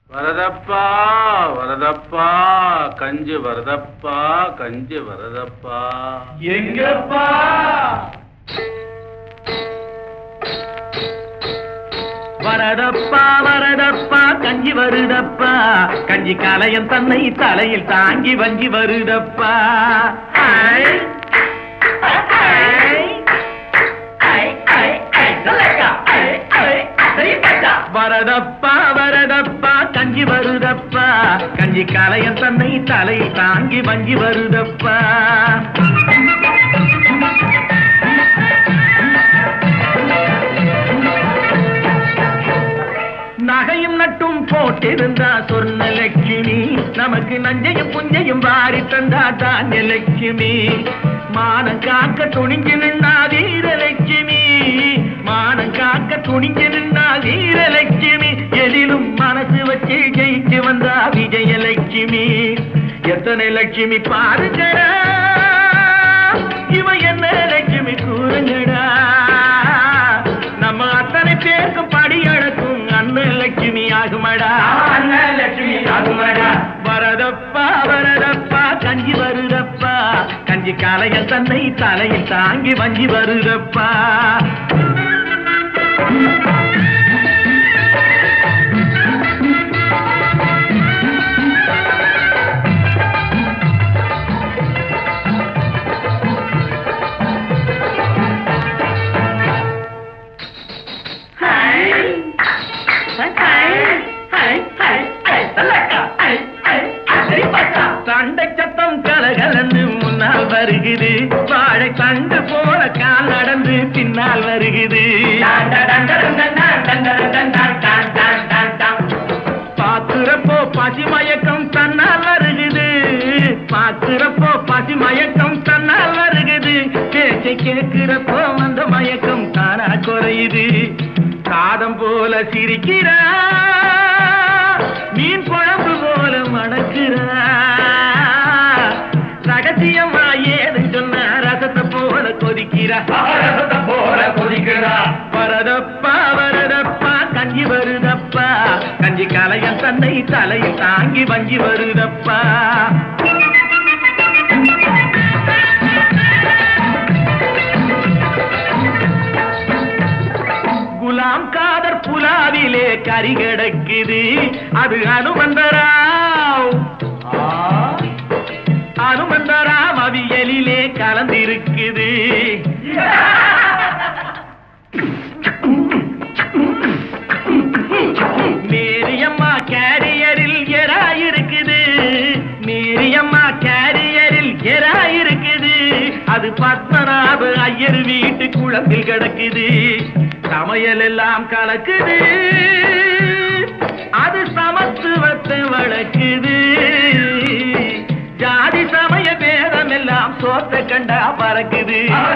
வரதப்பா வரதப்பா கஞ்சி வரதப்பா கஞ்சி வரதப்பா எங்கப்பா வரதப்பா வரதப்பா கஞ்சி வருதப்பா கஞ்சி கலையம் தன்னை தலையில் தாங்கி வஞ்சி வருதப்பா ஐ, ஐ, ஐ, ஐ, ஐ, சொல்லக்கா, ஐ, ஐ, சரிப்பட்டா. வரதப்பா வரதப்பா கஞ்சி வருதப்பா கஞ்சி கலையம் தன்னை தலையில் தாங்கி வஞ்சி வருதப்பா நகையும் நட்டும் போட்டிருந்தா சொர்ண லட்சுமி நமக்கு நஞ்சையும் புஞ்சையும் வாரி தந்தா தானிய லட்சுமி மானம் காக்க துணிஞ்சு நின்னா வீரலட்சுமி மானம் காக்க துணிஞ்சு நின்னா வீரலட்சுமி எதிலும் மனசு வச்சு ஜெயிச்சு வந்தா விஜயலட்சுமி எத்தனை லட்சுமி பாருங்கடா இவ என்ன லட்சுமி கூறுங்கடா நம்ம அத்தனை பேருக்கும் படி அழக்கும் அண்ணன் லட்சுமி ஆகுமடா அண்ணன் லட்சுமி ஆகுமடா வரதப்பா வரதப்பா கஞ்சி வருதப்பா கஞ்சி காலையில் தன்னை தலையில் தாங்கி வஞ்சி வருதப்பா சண்டை சத்தம் கலகலந்து முன்னால் வருகுது வாழை தண்டு போல கால் நடந்து பின்னால் வருகுது பாக்குறப்போ பசி மயக்கம் தன்னால் வருகுது பாக்குறப்போ பசி மயக்கம் தன்னால் வருகுது பேச்சை கேட்கிறப்போ அந்த மயக்கம் தானா குறையுது காதம் போல சிரிக்கிறா மீன் குழம்பு போல மணக்கிறா ரகசியமா ஏது சொன்ன ரசத்தை போல கொதிக்கிறா ரசத்தை போல கொதிக்கிறா வரதப்பா வரதப்பா கஞ்சி வருதப்பா கஞ்சி கலையம் தன்னை தலையில் தாங்கி வஞ்சி வருதப்பா குலாம் காதர் புலாவிலே கறி கிடக்குது அது அனுமந்தராவ் அனுமந்தராம் அவியலிலே கலந்திருக்குது மேரியம்மா கேரியரில் எரா இருக்குது மேரியம்மா கேரியரில் எரா இருக்குது அது பத்மநாப ஐயர் வீட்டு குளத்தில் கிடக்குது சமையல் எல்லாம் கலக்குது அது சமத்துவத்தை வளர்க்குது ஜாதி சமய பேதம் எல்லாம் சோத்த கண்டா பறக்குது